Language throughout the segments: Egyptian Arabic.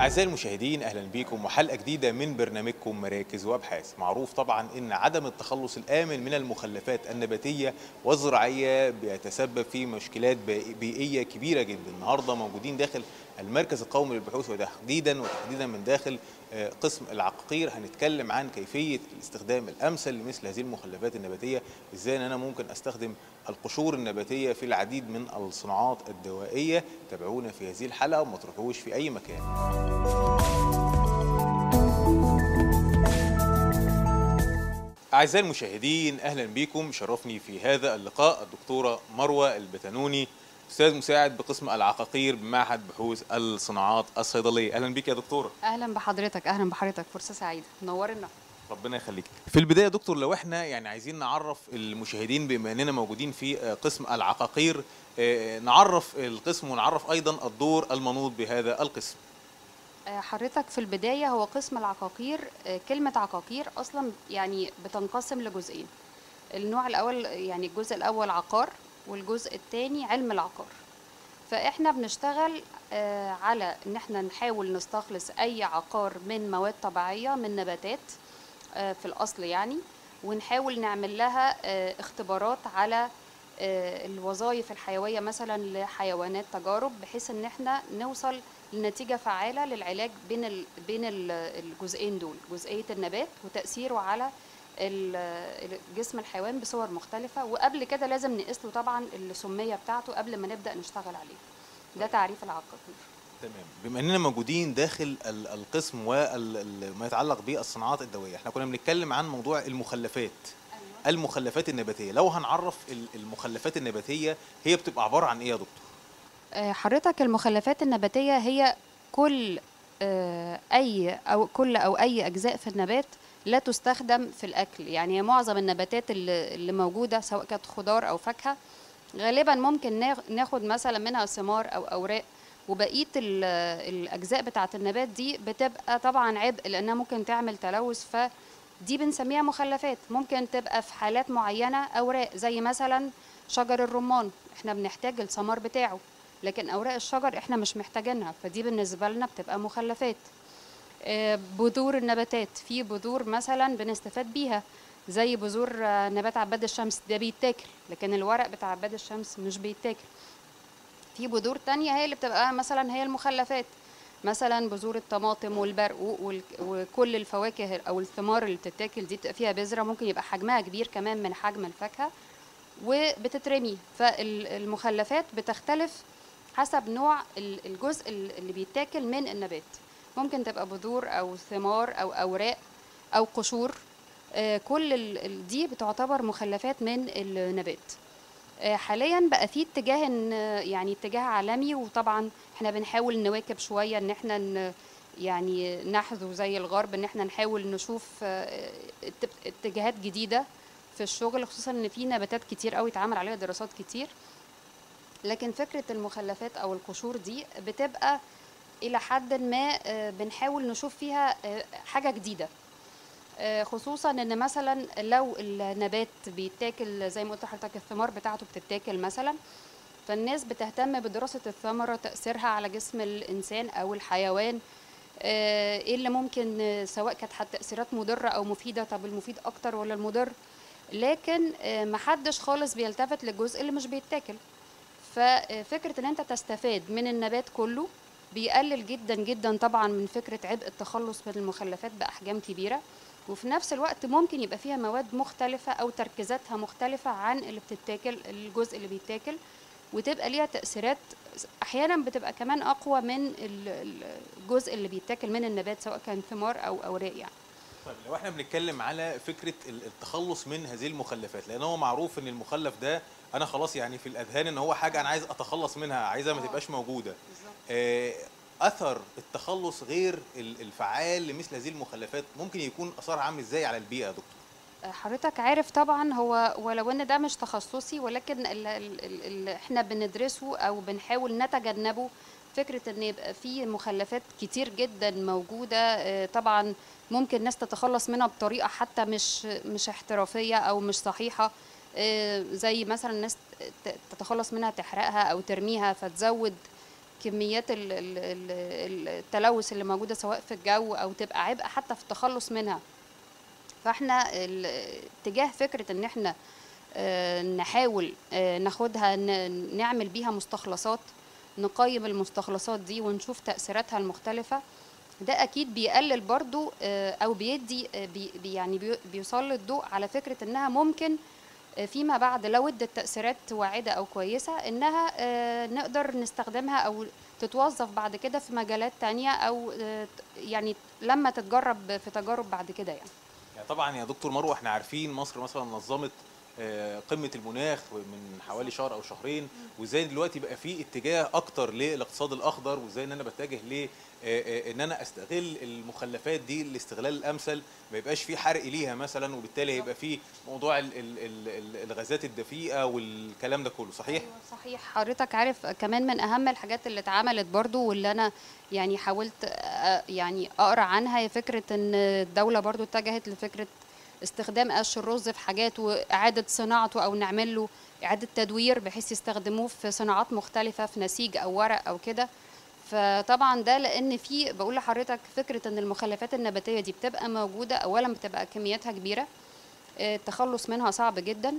أعزائي المشاهدين أهلا بكم وحلقة جديدة من برنامجكم مراكز وأبحاث معروف طبعا أن عدم التخلص الآمن من المخلفات النباتية والزراعية بيتسبب في مشكلات بيئية كبيرة جدا النهاردة موجودين داخل المركز القومي للبحوث وتحديدا وتحديدا من داخل قسم العقاقير هنتكلم عن كيفية الاستخدام الأمثل لمثل هذه المخلفات النباتية ازاي ان انا ممكن استخدم القشور النباتية في العديد من الصناعات الدوائية تابعونا في هذه الحلقة وما تروحوش في أي مكان أعزائي المشاهدين أهلا بكم شرفني في هذا اللقاء الدكتورة مروة البتنوني استاذ مساعد بقسم العقاقير بمعهد بحوث الصناعات الصيدليه اهلا بك يا دكتوره اهلا بحضرتك اهلا بحضرتك فرصه سعيده نورنا ربنا يخليك في البدايه يا دكتور لو احنا يعني عايزين نعرف المشاهدين بما اننا موجودين في قسم العقاقير نعرف القسم ونعرف ايضا الدور المنوط بهذا القسم حضرتك في البدايه هو قسم العقاقير كلمه عقاقير اصلا يعني بتنقسم لجزئين النوع الاول يعني الجزء الاول عقار والجزء الثاني علم العقار فاحنا بنشتغل على ان احنا نحاول نستخلص اي عقار من مواد طبيعيه من نباتات في الاصل يعني ونحاول نعمل لها اختبارات على الوظائف الحيويه مثلا لحيوانات تجارب بحيث ان احنا نوصل لنتيجه فعاله للعلاج بين ال بين الجزئين دول جزئيه النبات وتاثيره على جسم الحيوان بصور مختلفة وقبل كده لازم نقيس له طبعا السمية بتاعته قبل ما نبدأ نشتغل عليه ده تعريف العقاقير تمام بما اننا موجودين داخل القسم وما يتعلق بالصناعات الدوائيه احنا كنا بنتكلم عن موضوع المخلفات أيوة. المخلفات النباتيه لو هنعرف المخلفات النباتيه هي بتبقى عباره عن ايه يا دكتور حضرتك المخلفات النباتيه هي كل اي او كل او اي اجزاء في النبات لا تستخدم في الاكل يعني معظم النباتات اللي, اللي موجوده سواء كانت خضار او فاكهه غالبا ممكن ناخد مثلا منها ثمار او اوراق وبقيه الاجزاء بتاعه النبات دي بتبقى طبعا عبء لانها ممكن تعمل تلوث فدي بنسميها مخلفات ممكن تبقى في حالات معينه اوراق زي مثلا شجر الرمان احنا بنحتاج الثمار بتاعه لكن اوراق الشجر احنا مش محتاجينها فدي بالنسبه لنا بتبقى مخلفات بذور النباتات في بذور مثلا بنستفاد بيها زي بذور نبات عباد الشمس ده بيتاكل لكن الورق بتاع عباد الشمس مش بيتاكل في بذور تانية هي اللي بتبقى مثلا هي المخلفات مثلا بذور الطماطم والبرقوق وكل الفواكه او الثمار اللي بتتاكل دي بتبقى فيها بذره ممكن يبقى حجمها كبير كمان من حجم الفاكهه وبتترمي فالمخلفات بتختلف حسب نوع الجزء اللي بيتاكل من النبات ممكن تبقى بذور او ثمار او اوراق او قشور آه كل دي بتعتبر مخلفات من النبات آه حاليا بقى في اتجاه ان يعني اتجاه عالمي وطبعا احنا بنحاول نواكب شويه ان احنا يعني نحذو زي الغرب ان احنا نحاول نشوف آه اتجاهات جديده في الشغل خصوصا ان في نباتات كتير قوي اتعمل عليها دراسات كتير لكن فكره المخلفات او القشور دي بتبقى الى حد ما بنحاول نشوف فيها حاجه جديده خصوصا ان مثلا لو النبات بيتاكل زي ما قلت لحضرتك الثمار بتاعته بتتاكل مثلا فالناس بتهتم بدراسه الثمره تاثيرها على جسم الانسان او الحيوان ايه اللي ممكن سواء كانت تاثيرات مضره او مفيده طب المفيد اكتر ولا المضر لكن محدش خالص بيلتفت للجزء اللي مش بيتاكل ففكره ان انت تستفاد من النبات كله بيقلل جدا جدا طبعا من فكره عبء التخلص من المخلفات باحجام كبيره وفي نفس الوقت ممكن يبقى فيها مواد مختلفه او تركيزاتها مختلفه عن اللي بتتاكل الجزء اللي بيتاكل وتبقى ليها تاثيرات احيانا بتبقى كمان اقوى من الجزء اللي بيتاكل من النبات سواء كان ثمار او اوراق يعني طيب لو احنا بنتكلم على فكره التخلص من هذه المخلفات لان هو معروف ان المخلف ده انا خلاص يعني في الاذهان ان هو حاجه انا عايز اتخلص منها عايزها ما تبقاش موجوده آه اثر التخلص غير الفعال لمثل هذه المخلفات ممكن يكون اثرها عامل ازاي على البيئه يا دكتور حضرتك عارف طبعا هو ولو ان ده مش تخصصي ولكن اللي احنا بندرسه او بنحاول نتجنبه فكره ان يبقى في مخلفات كتير جدا موجوده طبعا ممكن ناس تتخلص منها بطريقه حتى مش مش احترافيه او مش صحيحه زي مثلا الناس تتخلص منها تحرقها او ترميها فتزود كميات ال- ال- ال- التلوث اللي موجوده سواء في الجو او تبقى عبء حتى في التخلص منها فاحنا ال- اتجاه فكره ان احنا آه، نحاول آه، ناخدها ن- نعمل بيها مستخلصات نقيم المستخلصات دي ونشوف تأثيراتها المختلفة ده أكيد بيقلل برضو آه، أو بيدي آه، بي بي- يعني بي- بيسلط الضوء على فكرة إنها ممكن آه، فيما بعد لو ادت تأثيرات واعدة أو كويسة إنها آه، نقدر نستخدمها أو تتوظف بعد كده في مجالات تانية أو آه، يعني لما تتجرب في تجارب بعد كده يعني يعني طبعا يا دكتور مروه احنا عارفين مصر مثلا نظمت آه، قمه المناخ من حوالي شهر او شهرين وازاي دلوقتي بقى في اتجاه اكتر للاقتصاد الاخضر وازاي ان انا بتجه ل آه، آه، ان انا استغل المخلفات دي الاستغلال الامثل ما يبقاش في حرق ليها مثلا وبالتالي هيبقى في موضوع ال- ال- ال- ال- الغازات الدفيئه والكلام ده كله صحيح أيوة صحيح حضرتك عارف كمان من اهم الحاجات اللي اتعملت برضو واللي انا يعني حاولت أ- يعني اقرا عنها هي فكره ان الدوله برضو اتجهت لفكره استخدام قش الرز في حاجات واعاده صناعته او نعمل له اعاده تدوير بحيث يستخدموه في صناعات مختلفه في نسيج او ورق او كده فطبعا ده لان في بقول لحضرتك فكره ان المخلفات النباتيه دي بتبقى موجوده اولا بتبقى كمياتها كبيره آه، التخلص منها صعب جدا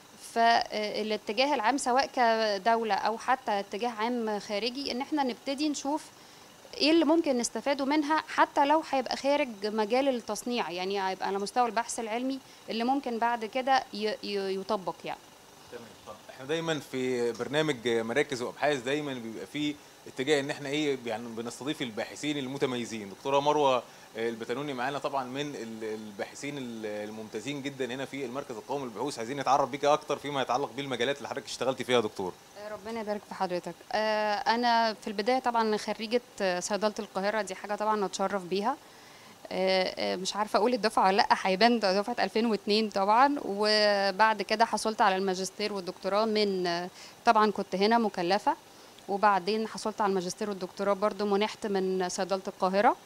فالاتجاه العام سواء كدولة أو حتى اتجاه عام خارجي إن احنا نبتدي نشوف ايه اللي ممكن نستفاده منها حتى لو هيبقى خارج مجال التصنيع يعني هيبقى على مستوى البحث العلمي اللي ممكن بعد كده ي- ي- يطبق يعني تمام طب احنا دايما في برنامج مراكز وابحاث دايما بيبقى فيه اتجاه ان احنا ايه يعني بنستضيف الباحثين المتميزين دكتوره مروه البتنوني معانا طبعا من ال- الباحثين ال- الممتازين جدا هنا في المركز القومي للبحوث عايزين نتعرف بيك اكتر فيما يتعلق بالمجالات اللي حضرتك اشتغلتي فيها يا دكتور آه، ربنا يبارك في حضرتك آه، انا في البدايه طبعا خريجه آه، صيدله القاهره دي حاجه طبعا اتشرف بيها آه، آه، مش عارفه اقول الدفعه ولا لا هيبان ده دفعه 2002 طبعا وبعد كده حصلت على الماجستير والدكتوراه من آه، طبعا كنت هنا مكلفه وبعدين حصلت على الماجستير والدكتوراه برضو منحت من صيدله القاهره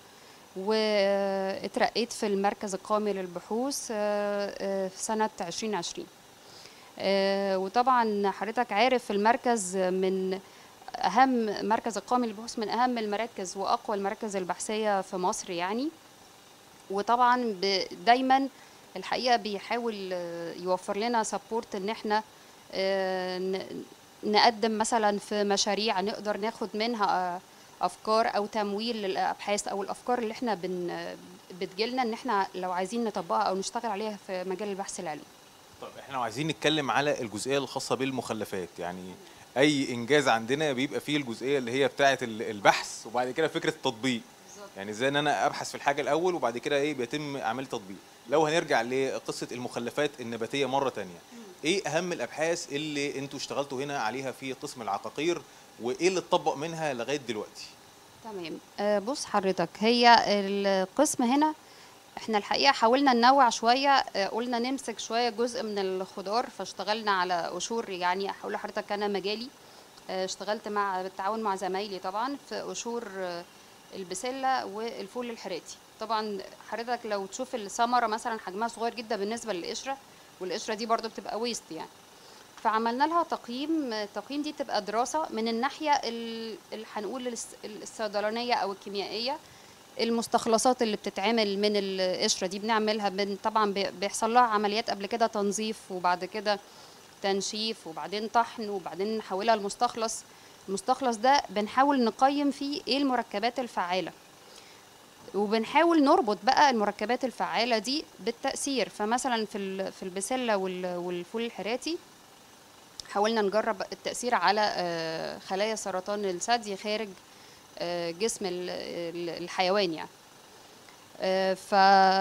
واترقيت في المركز القومي للبحوث آه، آه، في سنه 2020 آه، وطبعا حضرتك عارف المركز من اهم مركز القومي للبحوث من اهم المراكز واقوى المراكز البحثيه في مصر يعني وطبعا ب- دايما الحقيقه بيحاول آه، يوفر لنا سبورت ان احنا آه، ن- نقدم مثلا في مشاريع نقدر ناخد منها آه، افكار او تمويل للابحاث او الافكار اللي احنا بن بتجيلنا ان احنا لو عايزين نطبقها او نشتغل عليها في مجال البحث العلمي طب احنا عايزين نتكلم على الجزئيه الخاصه بالمخلفات يعني اي انجاز عندنا بيبقى فيه الجزئيه اللي هي بتاعه ال- البحث وبعد كده فكره التطبيق يعني ازاي ان انا ابحث في الحاجه الاول وبعد كده ايه بيتم عمليه تطبيق لو هنرجع لقصه المخلفات النباتيه مره تانية ايه اهم الابحاث اللي انتوا اشتغلتوا هنا عليها في قسم العقاقير وايه اللي اتطبق منها لغايه دلوقتي تمام آه، بص حضرتك هي القسم هنا احنا الحقيقه حاولنا ننوع شويه آه، قلنا نمسك شويه جزء من الخضار فاشتغلنا على قشور يعني هقول لحضرتك انا مجالي آه، اشتغلت مع بالتعاون مع زمايلي طبعا في قشور آه، البسله والفول الحراتي طبعا حضرتك لو تشوف الثمره مثلا حجمها صغير جدا بالنسبه للقشره والقشره دي برضو بتبقى ويست يعني فعملنا لها تقييم التقييم دي تبقى دراسة من الناحية ال- اللي هنقول الس- الصيدلانية أو الكيميائية المستخلصات اللي بتتعمل من القشرة دي بنعملها بن طبعا بي- بيحصل لها عمليات قبل كده تنظيف وبعد كده تنشيف وبعدين طحن وبعدين نحولها لمستخلص المستخلص ده بنحاول نقيم فيه ايه المركبات الفعالة وبنحاول نربط بقى المركبات الفعالة دي بالتأثير فمثلا في ال- في البسلة وال- والفول الحراتي حاولنا نجرب التأثير على آه، خلايا سرطان الثدي خارج آه، جسم ال- ال- الحيوان يعني آه، ف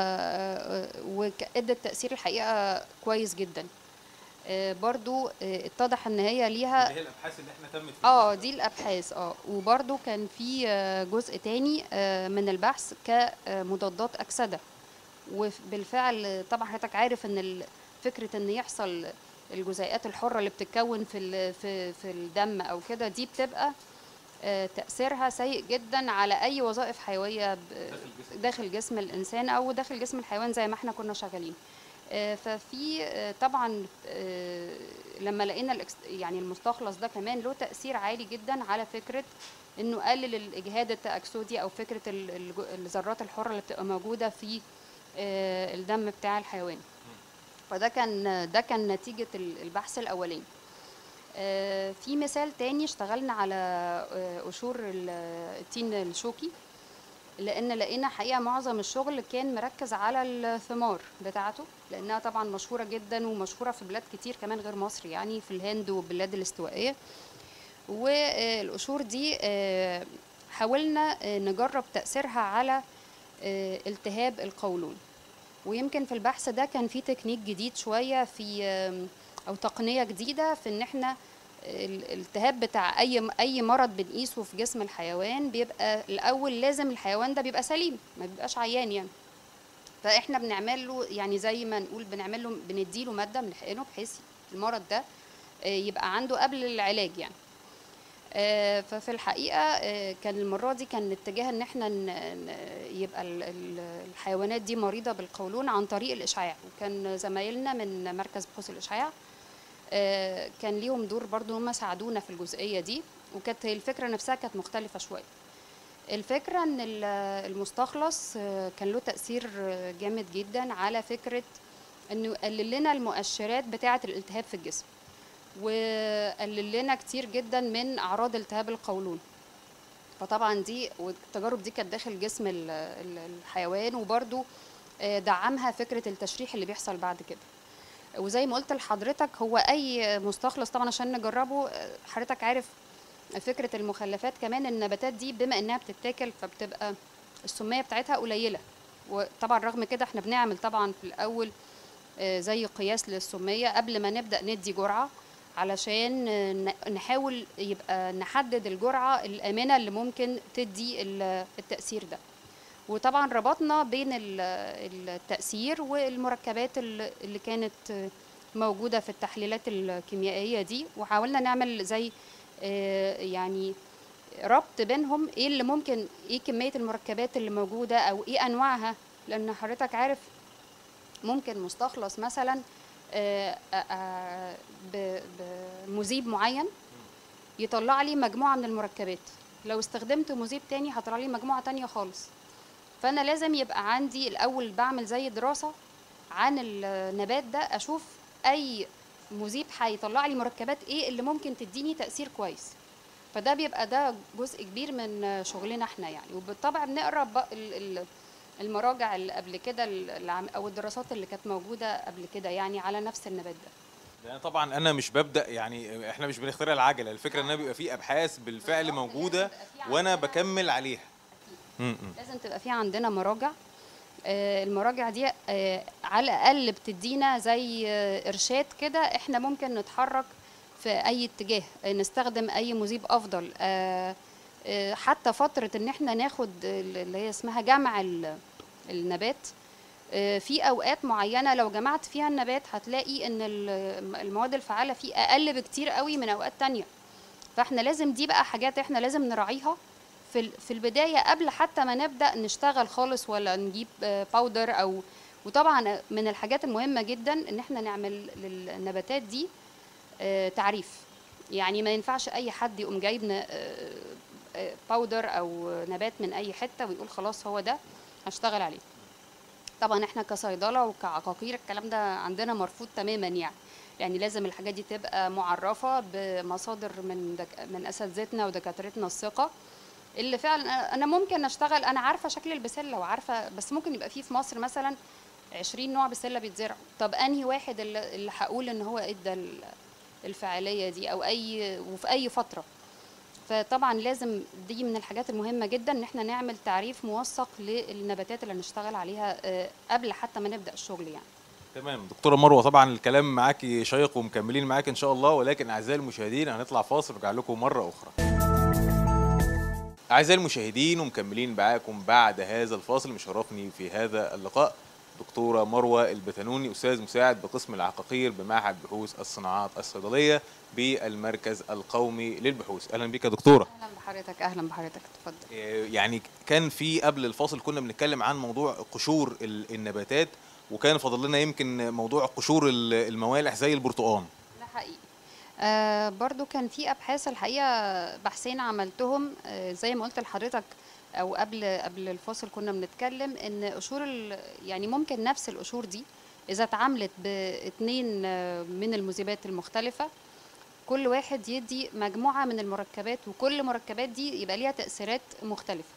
وادت تأثير الحقيقة كويس جدا آه، برضو آه، اتضح ان هي ليها اللي هي الابحاث اللي احنا تمت اه دي الابحاث اه وبرضو كان في آه، جزء تاني آه، من البحث كمضادات اكسده وبالفعل آه، طبعا حضرتك عارف ان ال- فكره ان يحصل الجزيئات الحره اللي بتتكون في ال- في في الدم او كده دي بتبقى آه، تاثيرها سيء جدا على اي وظائف حيويه ب- داخل الجسم. داخل جسم الانسان او داخل جسم الحيوان زي ما احنا كنا شغالين آه، ففي آه، طبعا آه، لما لقينا الإكس- يعني المستخلص ده كمان له تأثير عالي جدا على فكرة انه قلل الاجهاد التأكسدي او فكرة ال- الج- الذرات الحرة اللي بتبقى موجودة في آه، الدم بتاع الحيوان فده كان ده كان نتيجة ال- البحث الأولاني آه، في مثال تاني اشتغلنا على آه، قشور ال- التين الشوكي لان لقينا حقيقه معظم الشغل كان مركز على الثمار بتاعته لانها طبعا مشهوره جدا ومشهوره في بلاد كتير كمان غير مصر يعني في الهند والبلاد الاستوائيه والقشور دي آه، حاولنا آه، نجرب تاثيرها على آه، التهاب القولون ويمكن في البحث ده كان في تكنيك جديد شويه في آم، او تقنيه جديده في ان احنا الالتهاب بتاع اي اي مرض بنقيسه في جسم الحيوان بيبقى الاول لازم الحيوان ده بيبقى سليم ما بيبقاش عيان يعني فاحنا بنعمل له يعني زي ما نقول بنعمل له بنديله ماده بنحقنه بحيث المرض ده آه، يبقى عنده قبل العلاج يعني آه، ففي الحقيقه آه، كان المره دي كان الاتجاه ان احنا ن- ن- يبقى ال- ال- الحيوانات دي مريضه بالقولون عن طريق الاشعاع وكان زمايلنا من مركز بحوث الاشعاع آه، كان ليهم دور برضو هم ساعدونا في الجزئيه دي وكانت الفكره نفسها كانت مختلفه شويه الفكره ان ال- المستخلص آه، كان له تاثير آه، جامد جدا على فكره انه يقلل لنا المؤشرات بتاعه الالتهاب في الجسم وقلل لنا كتير جدا من اعراض التهاب القولون فطبعا دي والتجارب دي كانت داخل جسم ال- ال- الحيوان وبرضو آه، دعمها فكره التشريح اللي بيحصل بعد كده وزي ما قلت لحضرتك هو اي مستخلص طبعا عشان نجربه آه، حضرتك عارف فكره المخلفات كمان النباتات دي بما انها بتتاكل فبتبقى السميه بتاعتها قليله وطبعا رغم كده احنا بنعمل طبعا في الاول آه، زي قياس للسميه قبل ما نبدا ندي جرعه علشان آه، ن- نحاول يبقى نحدد الجرعه الامنه اللي ممكن تدي ال- التاثير ده وطبعا ربطنا بين ال- التأثير والمركبات ال- اللي كانت موجودة في التحليلات الكيميائية دي وحاولنا نعمل زي آه، يعني ربط بينهم ايه اللي ممكن ايه كمية المركبات اللي موجودة او ايه انواعها لان حضرتك عارف ممكن مستخلص مثلا آه، آه، آه، ب- بمذيب معين يطلع لي مجموعة من المركبات لو استخدمت مذيب تاني هطلع لي مجموعة تانية خالص فانا لازم يبقى عندي الاول بعمل زي دراسه عن النبات ده اشوف اي مذيب هيطلع لي مركبات ايه اللي ممكن تديني تاثير كويس فده بيبقى ده جزء كبير من شغلنا احنا يعني وبالطبع بنقرا بق- ال- ال- المراجع اللي قبل كده اللي عم- او الدراسات اللي كانت موجوده قبل كده يعني على نفس النبات ده يعني طبعا انا مش ببدا يعني احنا مش بنخترع العجله الفكره ان بيبقى في ابحاث بالفعل بالظبط، موجوده لازم يبقى في وانا عندنا- بكمل عليها م- م. لازم تبقى في عندنا مراجع آه، المراجع دي آه، على الاقل بتدينا زي آه، ارشاد كده احنا ممكن نتحرك في اي اتجاه آه، نستخدم اي مذيب افضل آه، آه، حتى فتره ان احنا ناخد ال- اللي هي اسمها جمع ال- النبات آه، في اوقات معينه لو جمعت فيها النبات هتلاقي ان ال- المواد الفعاله فيه اقل بكتير قوي من اوقات تانية فاحنا لازم دي بقى حاجات احنا لازم نراعيها في ال- في البدايه قبل حتى ما نبدا نشتغل خالص ولا نجيب آه، باودر او وطبعا من الحاجات المهمه جدا ان احنا نعمل للنباتات دي آه، تعريف يعني ما ينفعش اي حد يقوم جايب ن- آه، آه، باودر او نبات من اي حته ويقول خلاص هو ده هشتغل عليه طبعا احنا كصيدله وكعقاقير الكلام ده عندنا مرفوض تماما يعني يعني لازم الحاجات دي تبقى معرفه بمصادر من دك... من اساتذتنا ودكاترتنا الثقه اللي فعلا انا ممكن اشتغل انا عارفه شكل البسله وعارفه بس ممكن يبقى فيه في مصر مثلا 20 نوع بسله بيتزرعوا طب انهي واحد اللي, اللي هقول ان هو ادى ال- الفعاليه دي او اي وفي اي فتره فطبعا لازم دي من الحاجات المهمه جدا ان احنا نعمل تعريف موثق للنباتات اللي هنشتغل عليها آه، قبل حتى ما نبدا الشغل يعني تمام دكتوره مروه طبعا الكلام معاكي شيق ومكملين معاك ان شاء الله ولكن اعزائي المشاهدين هنطلع فاصل ورجع لكم مره اخرى اعزائي المشاهدين ومكملين معاكم بعد هذا الفاصل مشرفني في هذا اللقاء دكتوره مروه البتنوني استاذ مساعد بقسم العقاقير بمعهد بحوث الصناعات الصيدليه بالمركز القومي للبحوث اهلا بك يا دكتوره اهلا بحضرتك اهلا بحضرتك اتفضل يعني كان في قبل الفاصل كنا بنتكلم عن موضوع قشور ال- النباتات وكان فاضل لنا يمكن موضوع قشور ال- الموالح زي البرتقال ده حقيقي آه برضو كان في ابحاث الحقيقه بحثين عملتهم آه زي ما قلت لحضرتك او قبل قبل الفاصل كنا بنتكلم ان قشور ال- يعني ممكن نفس القشور دي اذا اتعاملت باثنين آه، من المذيبات المختلفه كل واحد يدي مجموعه من المركبات وكل مركبات دي يبقى ليها تاثيرات مختلفه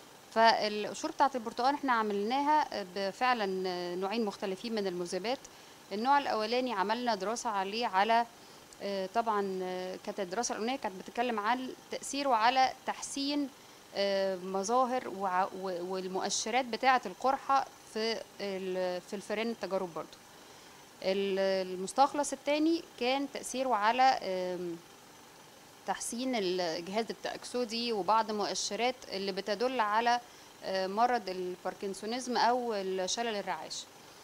فالقشور بتاعت البرتقال احنا عملناها بفعلا نوعين مختلفين من المذيبات النوع الاولاني عملنا دراسه عليه على آه، طبعا آه، كانت الدراسه الاولانيه كانت بتتكلم عن تاثيره على تحسين آه، مظاهر وع- و- والمؤشرات بتاعه القرحه في ال- في الفئران التجارب برضو ال- المستخلص الثاني كان تاثيره على آم، تحسين الجهاز التأكسدي وبعض مؤشرات اللي بتدل على آه، مرض الباركنسونيزم او الشلل الرعاش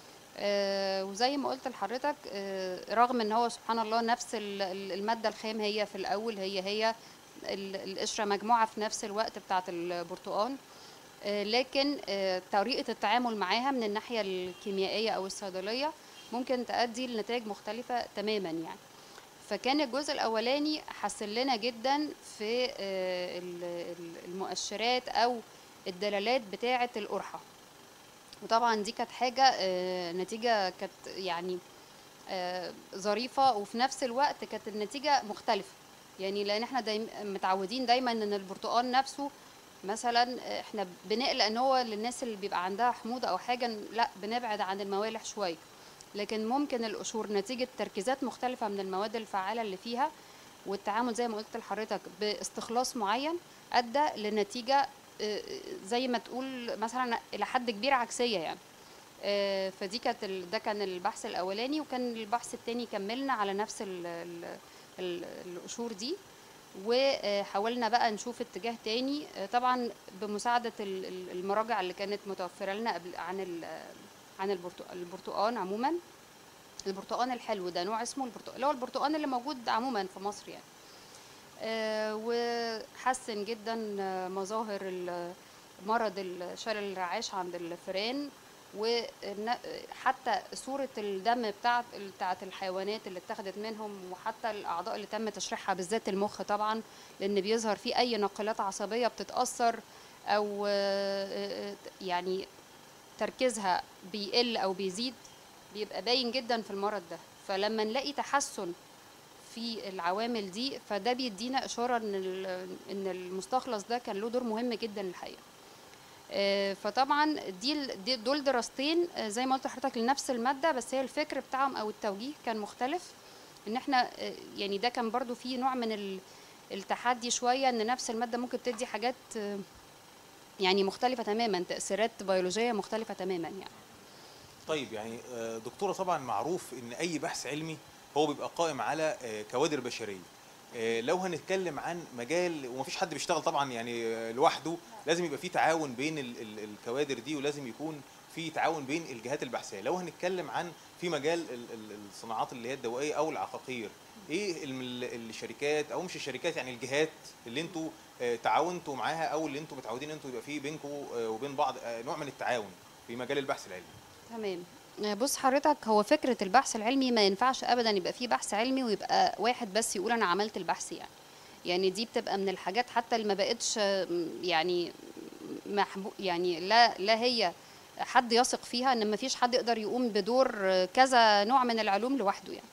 آه، وزي ما قلت لحضرتك آه، رغم ان هو سبحان الله نفس ال- ال- الماده الخام هي في الاول هي هي ال- القشره مجموعه في نفس الوقت بتاعه البرتقال آه، لكن آه، طريقه التعامل معاها من الناحيه الكيميائيه او الصيدليه ممكن تؤدي لنتائج مختلفه تماما يعني فكان الجزء الاولاني حسن لنا جدا في آه، ال- ال- المؤشرات او الدلالات بتاعه القرحه وطبعا دي كانت حاجه آه، نتيجه كانت يعني آه، ظريفه وفي نفس الوقت كانت النتيجه مختلفه يعني لان احنا دايما متعودين دايما ان البرتقال نفسه مثلا آه، احنا بنقلق ان هو للناس اللي بيبقى عندها حموضه او حاجه لا بنبعد عن الموالح شويه لكن ممكن القشور نتيجه تركيزات مختلفه من المواد الفعاله اللي فيها والتعامل زي ما قلت لحضرتك باستخلاص معين ادى لنتيجه آه، زي ما تقول مثلا الى حد كبير عكسيه يعني آه، فدي كانت ال- ده كان البحث الاولاني وكان البحث التاني كملنا على نفس ال ال ال القشور دي وحاولنا بقى نشوف اتجاه تاني آه، طبعا بمساعده ال- ال- المراجع اللي كانت متوفره لنا قبل عن ال- عن البرتق- البرتقان عموما البرتقان الحلو ده نوع اسمه البرتقان اللي هو البرتقان اللي موجود عموما في مصر يعني آه، وحسن جدا آه، مظاهر ال- مرض الشلل الرعاش عند الفئران وحتى صورة الدم بتاعت بتاعت الحيوانات اللي اتخذت منهم وحتى الأعضاء اللي تم تشريحها بالذات المخ طبعا لأن بيظهر فيه أي نقلات عصبية بتتأثر أو آه، آه، يعني تركيزها بيقل أو بيزيد بيبقى باين جدا في المرض ده فلما نلاقي تحسن في العوامل دي فده بيدينا اشاره ان ال- ان المستخلص ده كان له دور مهم جدا الحقيقه آه، فطبعا دي ال- دي- دول دراستين آه، زي ما قلت لحضرتك لنفس الماده بس هي الفكر بتاعهم او التوجيه كان مختلف ان احنا آه، يعني ده كان برضو فيه نوع من ال- التحدي شويه ان نفس الماده ممكن تدي حاجات آه، يعني مختلفه تماما تاثيرات بيولوجيه مختلفه تماما يعني طيب يعني آه، دكتورة طبعا معروف ان اي بحث علمي هو بيبقى قائم على آه، كوادر بشرية آه، لو هنتكلم عن مجال ومفيش حد بيشتغل طبعا يعني آه، لوحده لازم يبقى في تعاون بين ال- ال- الكوادر دي ولازم يكون في تعاون بين الجهات البحثيه لو هنتكلم عن في مجال ال- ال- الصناعات اللي هي الدوائيه او العقاقير ايه الم- ال- الشركات او مش الشركات يعني الجهات اللي انتوا آه، تعاونتوا معاها او اللي انتوا متعودين انتوا يبقى في بينكم وبين بعض آه، نوع من التعاون في مجال البحث العلمي تمام بص حضرتك هو فكرة البحث العلمي ما ينفعش أبدا يبقى فيه بحث علمي ويبقى واحد بس يقول أنا عملت البحث يعني يعني دي بتبقى من الحاجات حتى اللي ما بقتش م، يعني محبو يعني لا لا هي حد يثق فيها ان ما فيش حد يقدر يقوم بدور كذا نوع من العلوم لوحده يعني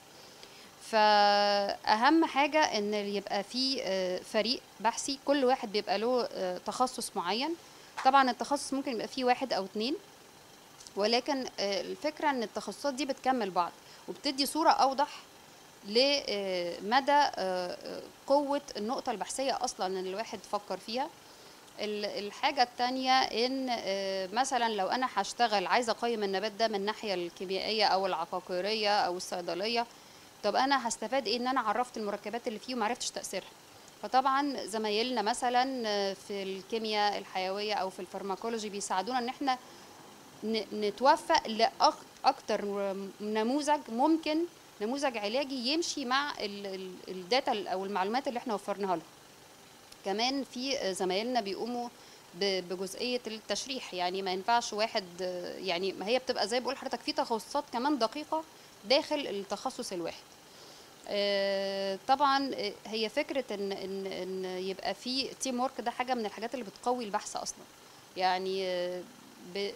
فأهم حاجة إن يبقى في آه، فريق بحثي كل واحد بيبقى له آه، تخصص معين طبعا التخصص ممكن يبقى فيه واحد أو اتنين ولكن آه، الفكرة ان التخصصات دي بتكمل بعض وبتدي صورة اوضح لمدى قوة النقطة البحثية اصلا ان الواحد فكر فيها ال- الحاجة التانية ان آه، مثلا لو انا هشتغل عايزة اقيم النبات ده من الناحية الكيميائية او العقاقيرية او الصيدلية طب انا هستفاد ايه ان انا عرفت المركبات اللي فيه ومعرفتش تأثيرها فطبعا زمايلنا مثلا آه، في الكيمياء الحيوية او في الفارماكولوجي بيساعدونا ان احنا ن- نتوفق لاكتر نموذج ممكن نموذج علاجي يمشي مع ال- ال- الداتا ال- او المعلومات اللي احنا وفرناها له كمان في زمايلنا بيقوموا ب- بجزئيه التشريح يعني ما ينفعش واحد آه، يعني ما هي بتبقى زي بقول لحضرتك في تخصصات كمان دقيقه داخل التخصص الواحد آه، طبعا آه، هي فكره ان ان ان يبقى في تيم ورك ده حاجه من الحاجات اللي بتقوي البحث اصلا يعني آه، ب-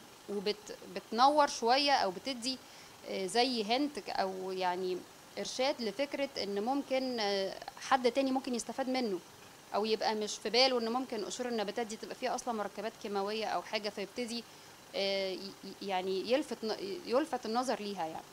وبت بتنور شويه او بتدي آه، زي هنت او يعني ارشاد لفكره ان ممكن آه، حد تاني ممكن يستفاد منه او يبقى مش في باله ان ممكن قشور النباتات دي تبقى فيها اصلا مركبات كيماويه او حاجه فيبتدي آه، ي- يعني يلفت ن- يلفت النظر ليها يعني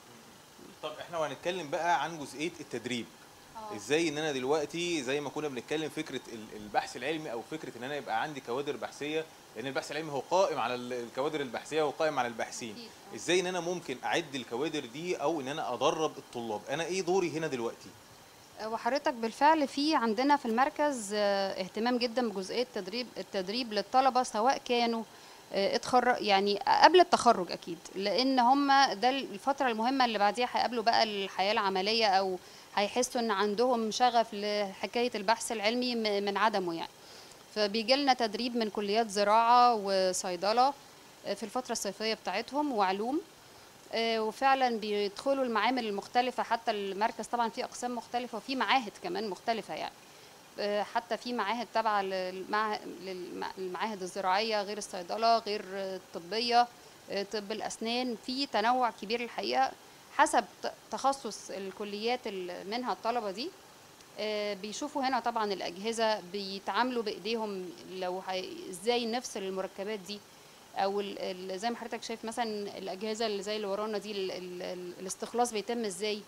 طب احنا وهنتكلم بقى عن جزئيه التدريب ازاي ان انا دلوقتي زي ما كنا بنتكلم فكره ال- البحث العلمي او فكره ان انا يبقى عندي كوادر بحثيه لان البحث العلمي هو قائم على ال- الكوادر البحثيه وقائم على الباحثين أكيد. ازاي ان انا ممكن اعد الكوادر دي او ان انا ادرب الطلاب انا ايه دوري هنا دلوقتي وحضرتك بالفعل في عندنا في المركز آه، اهتمام جدا بجزئيه التدريب التدريب للطلبه سواء كانوا آه، اتخرج يعني قبل التخرج اكيد لان هم ده الفتره المهمه اللي بعديها هيقابلوا بقى الحياه العمليه او هيحسوا ان عندهم شغف لحكايه البحث العلمي م- من عدمه يعني فبيجي لنا تدريب من كليات زراعه وصيدله آه، في الفتره الصيفيه بتاعتهم وعلوم آه، وفعلا بيدخلوا المعامل المختلفة حتى المركز طبعا فيه أقسام مختلفة وفي معاهد كمان مختلفة يعني آه، حتى في معاهد تابعة للمع- للمع- للمعاهد الزراعية غير الصيدلة غير آه، الطبية آه، طب الأسنان في تنوع كبير الحقيقة حسب ت- تخصص الكليات اللي منها الطلبة دي آه، بيشوفوا هنا طبعا الأجهزة بيتعاملوا بإيديهم لو هي- ازاي نفصل المركبات دي او ال- ال- زي ما حضرتك شايف مثلا الاجهزه اللي زي اللي ورانا دي ال- ال- ال- الاستخلاص بيتم ازاي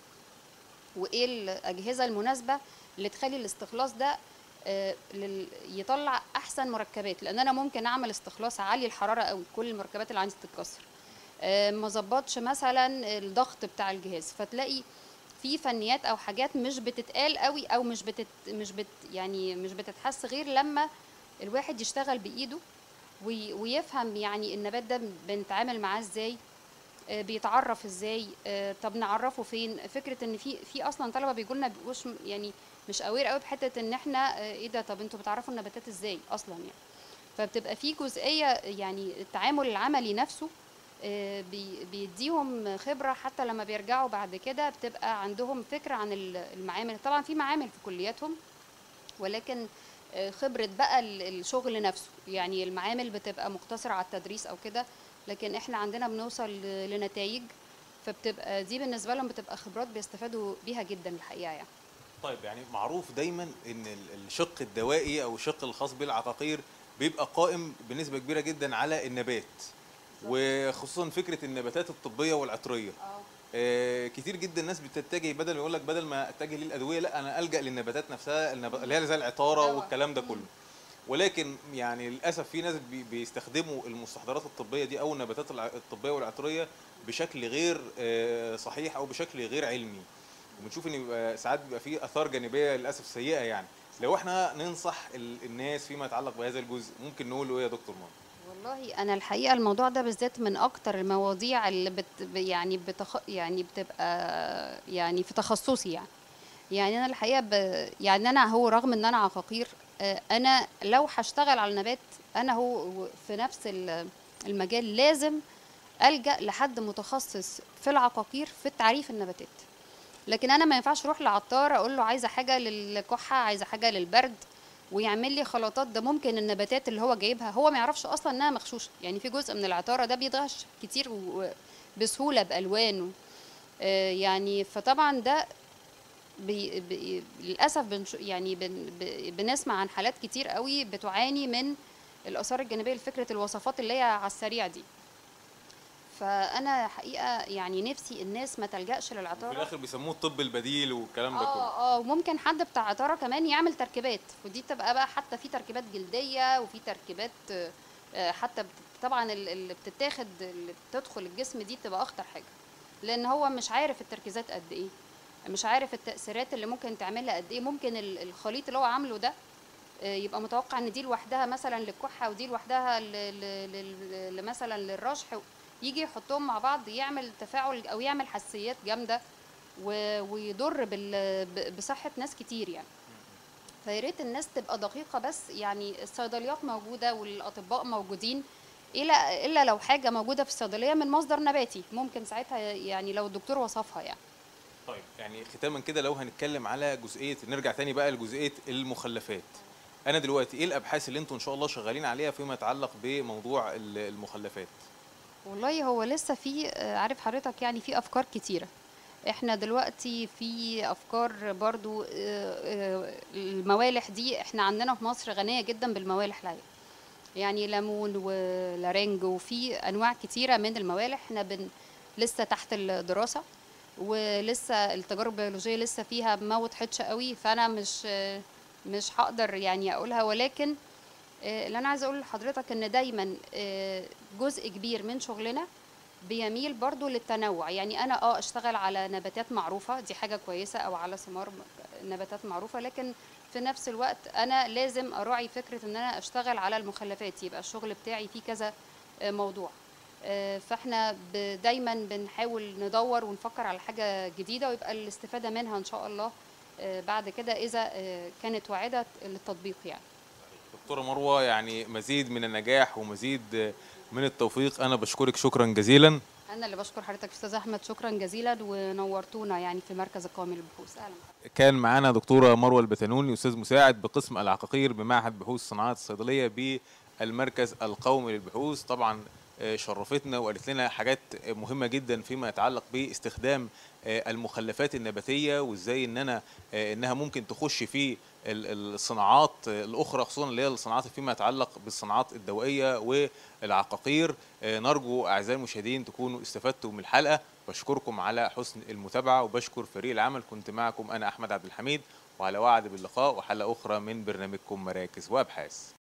وايه الاجهزه المناسبه اللي تخلي الاستخلاص ده آه، لل- يطلع احسن مركبات لان انا ممكن اعمل استخلاص عالي الحراره قوي كل المركبات اللي عندي تتكسر آه، ما ظبطش مثلا الضغط بتاع الجهاز فتلاقي في فنيات او حاجات مش بتتقال قوي او مش بتت مش بت يعني مش بتتحس غير لما الواحد يشتغل بايده وي- ويفهم يعني النبات ده بنتعامل معاه ازاي آه، بيتعرف ازاي آه، طب نعرفه فين فكره ان في في اصلا طلبه بيجوا لنا بيبقوش م- يعني مش اوير قوي بحته ان احنا آه، ايه ده طب انتوا بتعرفوا النباتات ازاي اصلا يعني فبتبقى في جزئيه يعني التعامل العملي نفسه آه، بي- بيديهم خبره حتى لما بيرجعوا بعد كده بتبقى عندهم فكره عن ال- المعامل طبعا في معامل في كلياتهم ولكن آه، خبرة بقى ال- الشغل نفسه يعني المعامل بتبقى مقتصرة على التدريس أو كده لكن احنا عندنا بنوصل ل- لنتائج فبتبقى دي بالنسبة لهم بتبقى خبرات بيستفادوا بيها جدا الحقيقة يعني طيب يعني معروف دايما ان ال- الشق الدوائي او الشق الخاص بالعقاقير بيبقى قائم بنسبه كبيره جدا على النبات وخصوصا فكره النباتات الطبيه والعطريه آه، كتير جدا الناس بتتجه بدل ما يقول لك بدل ما اتجه للادويه لا انا الجا للنباتات نفسها النب- اللي هي زي العطاره دواء. والكلام ده كله ولكن يعني للاسف في ناس بي- بيستخدموا المستحضرات الطبيه دي او النباتات الع- الطبيه والعطريه بشكل غير آه، صحيح او بشكل غير علمي وبنشوف ان بيبقى ساعات بيبقى فيه اثار جانبيه للاسف سيئه يعني لو احنا ننصح ال- الناس فيما يتعلق بهذا الجزء ممكن نقول له ايه يا دكتور مار والله انا الحقيقه الموضوع ده بالذات من اكتر المواضيع اللي بت يعني بتخ يعني بتبقى يعني في تخصصي يعني يعني انا الحقيقه ب يعني انا هو رغم ان انا عقاقير آه، انا لو هشتغل على النبات انا هو في نفس ال- المجال لازم الجا لحد متخصص في العقاقير في تعريف النباتات لكن انا ما ينفعش اروح لعطار اقول له عايزه حاجه للكحه عايزه حاجه للبرد ويعمل لي خلطات ده ممكن النباتات اللي هو جايبها هو ما يعرفش اصلا انها مغشوشه يعني في جزء من العطاره ده بيتغش كتير و- بسهوله بالوانه آه، يعني فطبعا ده بي بي للاسف بنش يعني بن ب- بنسمع عن حالات كتير قوي بتعاني من الاثار الجانبيه لفكره الوصفات اللي هي على السريع دي فانا حقيقه يعني نفسي الناس ما تلجاش في للعطاره الاخر بيسموه الطب البديل والكلام ده كله اه اه وممكن حد بتاع عطاره كمان يعمل تركيبات ودي تبقى بقى حتى في تركيبات جلديه وفي تركيبات آه، آه، حتى بت- طبعا ال- اللي بتتاخد اللي بتدخل الجسم دي بتبقى اخطر حاجه لان هو مش عارف التركيزات قد ايه مش عارف التاثيرات اللي ممكن تعملها قد ايه ممكن ال- الخليط اللي هو عامله ده آه، يبقى متوقع ان دي لوحدها مثلا للكحه ودي لوحدها ل- ل- ل- ل- مثلا للرشح يجي يحطهم مع بعض يعمل تفاعل او يعمل حساسيات جامده و- ويضر بال- ب- بصحه ناس كتير يعني فيا ريت الناس تبقى دقيقه بس يعني الصيدليات موجوده والاطباء موجودين الا الا لو حاجه موجوده في الصيدليه من مصدر نباتي ممكن ساعتها يعني لو الدكتور وصفها يعني طيب يعني ختاما كده لو هنتكلم على جزئيه نرجع تاني بقى لجزئيه المخلفات انا دلوقتي ايه الابحاث اللي انتم ان شاء الله شغالين عليها فيما يتعلق بموضوع ال- المخلفات والله هو لسه في آه، عارف حضرتك يعني في افكار كتيره احنا دلوقتي في افكار برضو آه، آه، الموالح دي احنا عندنا في مصر غنيه جدا بالموالح العاديه يعني ليمون ولارنج وفي انواع كتيره من الموالح احنا بن لسه تحت الدراسه ولسه التجارب البيولوجيه لسه فيها ما وضحتش قوي فانا مش آه، مش هقدر يعني اقولها ولكن آه، اللي انا عايزه اقول لحضرتك ان دايما آه، جزء كبير من شغلنا بيميل برضو للتنوع يعني انا اه اشتغل على نباتات معروفه دي حاجه كويسه او على ثمار م- نباتات معروفه لكن في نفس الوقت انا لازم اراعي فكره ان انا اشتغل على المخلفات يبقى الشغل بتاعي فيه كذا آه، موضوع آه، فاحنا ب- دايما بنحاول ندور ونفكر على حاجه جديده ويبقى الاستفاده منها ان شاء الله آه، بعد كده اذا آه، كانت واعده للتطبيق يعني دكتوره مروه يعني مزيد من النجاح ومزيد من التوفيق انا بشكرك شكرا جزيلا انا اللي بشكر حضرتك استاذ احمد شكرا جزيلا ونورتونا يعني في مركز القومي للبحوث اهلا بحضرتك. كان معانا دكتوره مروه البتنوني استاذ مساعد بقسم العقاقير بمعهد بحوث صناعات الصيدليه بالمركز القومي للبحوث طبعا آه، شرفتنا وقالت لنا حاجات مهمه جدا فيما يتعلق باستخدام آه، المخلفات النباتيه وازاي ان انا آه، انها ممكن تخش في ال- الصناعات آه، الاخرى خصوصا اللي هي الصناعات فيما يتعلق بالصناعات الدوائيه والعقاقير آه، نرجو اعزائي المشاهدين تكونوا استفدتوا من الحلقه بشكركم على حسن المتابعه وبشكر فريق العمل كنت معكم انا احمد عبد الحميد وعلى وعد باللقاء وحلقه اخرى من برنامجكم مراكز وابحاث